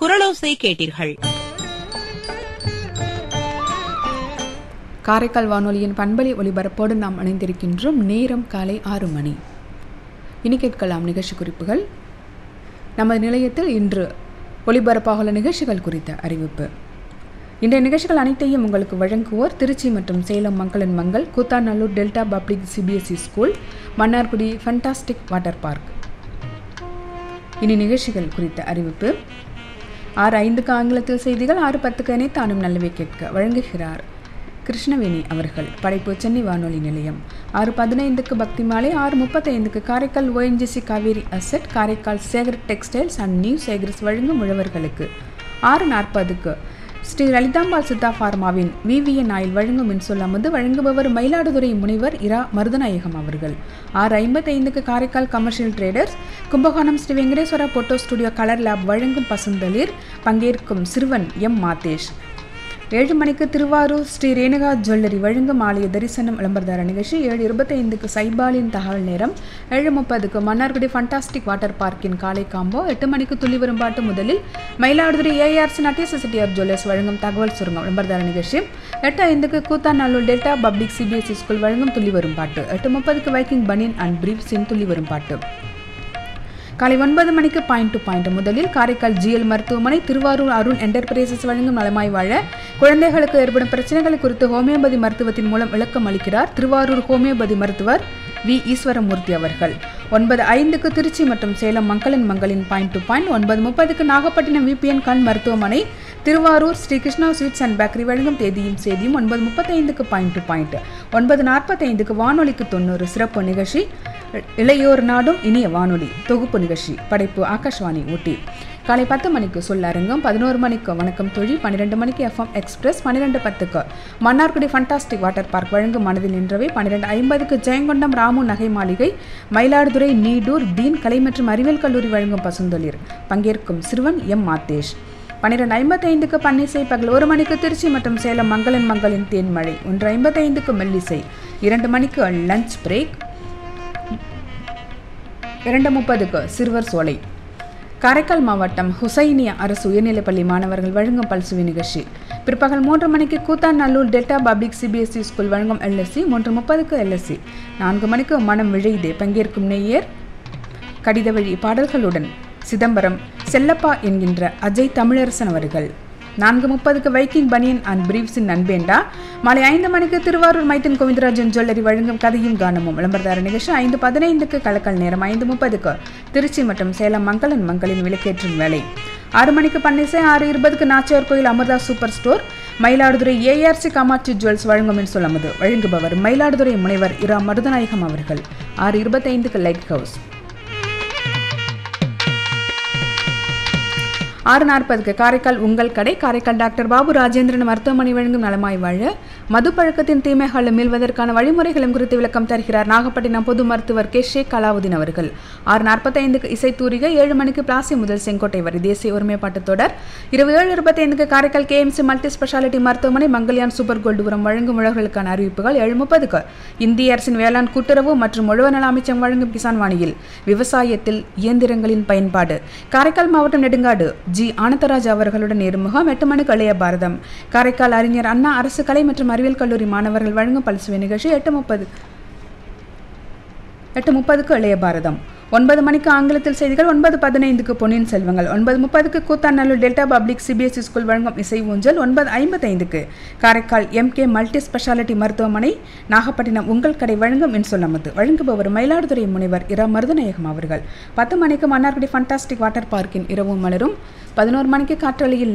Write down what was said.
குரலோசை கேட்டீர்கள் காரைக்கால் வானொலியின் பண்பலை ஒலிபரப்போடு நாம் இணைந்திருக்கின்றோம் நேரம் காலை ஆறு மணி இனி கேட்கலாம் நிகழ்ச்சி குறிப்புகள் நமது நிலையத்தில் இன்று ஒலிபரப்பாகுள்ள நிகழ்ச்சிகள் குறித்த அறிவிப்பு இன்றைய நிகழ்ச்சிகள் அனைத்தையும் உங்களுக்கு வழங்குவோர் திருச்சி மற்றும் சேலம் மங்களன் மங்கள் Koothanallur delta public CBSE school Mannargudi fantastic water park இனி நிகழ்ச்சிகள் குறித்த அறிவிப்பு ஆறு ஐந்துக்கு ஆங்கிலத்தில் செய்திகள் ஆறு பத்துக்கு இணைத்தானும் நல்லவை கேட்க வழங்குகிறார் கிருஷ்ணவேணி அவர்கள் படைப்பு சென்னை வானொலி நிலையம் ஆறு பதினைந்துக்கு பக்தி மாலை ஆறு முப்பத்தைந்துக்கு Karaikal ONGC Cauvery asset Karaikal Sekar textiles and new Sekars வழங்கும் உழவர்களுக்கு ஆறு நாற்பதுக்கு ஸ்ரீ லலிதாம்பாள் சித்தா ஃபார்மாவின் விவிஎன் ஆயில் வழங்கும் மின்சொல் அமுது வழங்குபவர் மயிலாடுதுறை முனைவர் இரா மருதநாயகம் அவர்கள் ஆறு ஐம்பத்தைந்துக்கு Karaikal commercial traders Kumbakonam Sri Venkateswara photo studio colour lab வழங்கும் பசுந்தளிர் பங்கேற்கும் சிறுவன் எம் மாதேஷ் ஏழு மணிக்கு திருவாரூர் ஸ்ரீ ரேணுகா ஜுவல்லரி வழங்கும் ஆலய தரிசனம் விளம்பரதார நிகழ்ச்சி ஏழு இருபத்தைந்துக்கு சைபாலின் தகவல் நேரம் ஏழு முப்பதுக்கு மன்னார்குடி ஃபண்டாஸ்டிக் வாட்டர் பார்க்கின் காலை காம்போ எட்டு மணிக்கு துள்ளி வரும்பாட்டு முதலில் மயிலாடுதுறை ஏஆர்சி நட்டிய சிசிடிஆர் ஜுவல்லர்ஸ் வழங்கும் தகவல் சுருங்கம் விளம்பரதார நிகழ்ச்சி எட்டு ஐந்துக்கு Koothanallur delta public CBSE school வழங்கும் துள்ளி வரும் பாட்டு எட்டு முப்பதுக்கு வைக்கிங் பனியன் அண்ட் பிரீப்ஸின் துள்ளி வரும் பாட்டு காலை ஒன்பது மணிக்கு பாயிண்ட் டு பாயிண்ட் முதலில் காரைக்கால் ஜிஎல் மருத்துவமனை திருவாரூர் அருண் என்டர்பிரைசஸ் வழங்கும் நலமாய் வாழ குழந்தைகளுக்கு ஏற்படும் பிரச்சனைகள் குறித்து ஹோமியோபதி மருத்துவத்தின் மூலம் விளக்கம் அளிக்கிறார் திருவாரூர் ஹோமியோபதி மருத்துவர் வி ஈஸ்வரமூர்த்தி அவர்கள் ஒன்பது ஐந்துக்கு திருச்சி மற்றும் சேலம் மங்களன் மங்களின் பாயிண்ட் டு பாயிண்ட் ஒன்பது முப்பதுக்கு நாகப்பட்டினம் விபிஎன் கண் மருத்துவமனை Thiruvarur Sri Krishna sweets and bakery வழங்கும் தேதியும் செய்தியும் ஒன்பது முப்பத்தைந்துக்கு பாயிண்ட் டு பாயிண்ட் ஒன்பது நாற்பத்தைந்துக்கு வானொலிக்கு தொண்ணூறு சிறப்பு நிகழ்ச்சி இளையோர் நாடும் இனிய வானொலி தொகுப்பு நிகழ்ச்சி படைப்பு ஆகாஷ்வாணி ஊட்டி காலை பத்து மணிக்கு சொல்லரங்கம் பதினோரு மணிக்கு வணக்கம் தொழில் பன்னிரெண்டு மணிக்கு எஃப்எம் எக்ஸ்பிரஸ் பன்னிரெண்டு பத்துக்கு மன்னார்குடி ஃபண்டாஸ்டிக் வாட்டர் பார்க் வழங்கும் மனதில் நின்றவை பன்னிரெண்டு ஐம்பதுக்கு ஜெயங்கொண்டம் ராமு நகை மாளிகை மயிலாடுதுறை நீடூர் தீன் கலை மற்றும் அறிவியல் கல்லூரி வழங்கும் பசுந்தொழிர் பங்கேற்கும் சிறுவன் எம் மாத்தேஷ் பன்னிரெண்டு ஐம்பத்தைந்துக்கு பன்னிசை பகல் ஒரு மணிக்கு திருச்சி மற்றும் சேலம் மங்களன் மங்களின் தேன்மழை ஒன்று ஐம்பத்தைந்துக்கு மெல்லிசை இரண்டு மணிக்கு லஞ்ச் பிரேக் இரண்டு முப்பதுக்கு சிறுவர் சோலை காரைக்கால் மாவட்டம் ஹுசைனியா அரசு உயர்நிலைப்பள்ளி மாணவர்கள் வழங்கும் பல்சுவி நிகழ்ச்சி பிற்பகல் மூன்று மணிக்கு Koothanallur delta public CBSE school வழங்கும் எல்எஸ்சி மூன்று முப்பதுக்கு எல்எஸ்சி நான்கு மணிக்கு மனம் விழையுதே பங்கேற்கும் நெய்யர் கடித வழி பாடல்களுடன் சிதம்பரம் செல்லப்பா என்கின்ற அஜய் தமிழரசன் அவர்கள் நான்கு முப்பதுக்கு வைக்கிங் பனியன் அண்ட் பிரீவ்ஸின் நண்பேண்டா மாலை ஐந்து மணிக்கு திருவாரூர் மைத்தன் கோவிந்தராஜன் ஜுவல்லரி வழங்கும் கதையும் கானமும் விளம்பரதார நிகழ்ச்சி ஐந்து பதினைந்துக்கு கலக்கல் நேரம் ஐந்து முப்பதுக்கு திருச்சி மற்றும் சேலம் மங்களன் மங்களின் விளக்கேற்றும் வேலை ஆறு மணிக்கு பன்னிசை ஆறு இருபதுக்கு Nachiyar Koil Amritha super store Mayiladuthurai ARC Kamatchi jewels வழங்கும் என்று சொல்லமுது வழங்குபவர் மயிலாடுதுறை முனைவர் இரா மருதநாயகம் அவர்கள் ஆறு இருபத்தைந்துக்கு லைட் ஹவுஸ் ஆறு நாற்பதுக்கு காரைக்கால் உங்கள் கடை காரைக்கால் டாக்டர் பாபு ராஜேந்திரன் மருத்துவமனை வழங்கும் நலமாய் வாழ மது பழக்கத்தின் தீமைகளை மீள்வதற்கான வழிமுறைகளும் குறித்து விளக்கம் தருகிறார் நாகப்பட்டினம் பொது மருத்துவர் கே ஷேக் அலாவுதீன் அவர்கள் ஆறு நாற்பத்தைந்துக்கு இசைத்தூரிகை ஏழு மணிக்கு பிளாசி முதல் செங்கோட்டை வரை தேசிய ஒருமைப்பாட்டு தொடர் இருபது ஏழு இருபத்தைந்துக்கு காரைக்கால் கேஎம்சி மல்டி ஸ்பெஷாலிட்டி மருத்துவமனை மங்கல்யான் சூப்பர் கோல்டு உரம் வழங்கும் உழவர்களுக்கான அறிவிப்புகள் ஏழு முப்பதுக்கு இந்திய அரசின் வேளாண் கூட்டுறவு மற்றும் உழவு நல அமைச்சம் வழங்கும் கிசான் வாணியில் விவசாயத்தில் இயந்திரங்களின் பயன்பாடு காரைக்கால் மாவட்டம் நெடுங்காடு ஜி ஆனந்தராஜ் அவர்களுடன் நேர்முகம் எட்டு மணிக்கு இளைய பாரதம் காரைக்கால் அறிஞர் அண்ணா அரசு கலை மற்றும் அறிவியல் கல்லூரி மாணவர்கள் வழங்கும் பல்சுவை நிகழ்ச்சி எட்டு முப்பது எட்டு முப்பதுக்கு இளைய பாரதம் ஒன்பது மணிக்கு ஆங்கிலத்தில் செய்திகள் ஒன்பது பதினைந்துக்கு பொன்னியின் செல்வங்கள் ஒன்பது முப்பதுக்கு Koothanallur delta public CBSE school வழங்கும் இசை ஊஞ்சல் ஒன்பது ஐம்பத்தைந்துக்கு காரைக்கால் எம்கே மல்டி ஸ்பெஷாலிட்டி மருத்துவமனை நாகப்பட்டினம் உங்கள் கடை வழங்கும் இன்சொல்லமது வழங்குபவர் மயிலாடுதுறை முனைவர் இரா மருதநாயகம் அவர்கள் பத்து மணிக்கு மன்னார்குடி ஃபண்டாஸ்டிக் வாட்டர் பார்க்கின் இரவும் மலரும் பதினோரு மணிக்கு காற்றொலியில்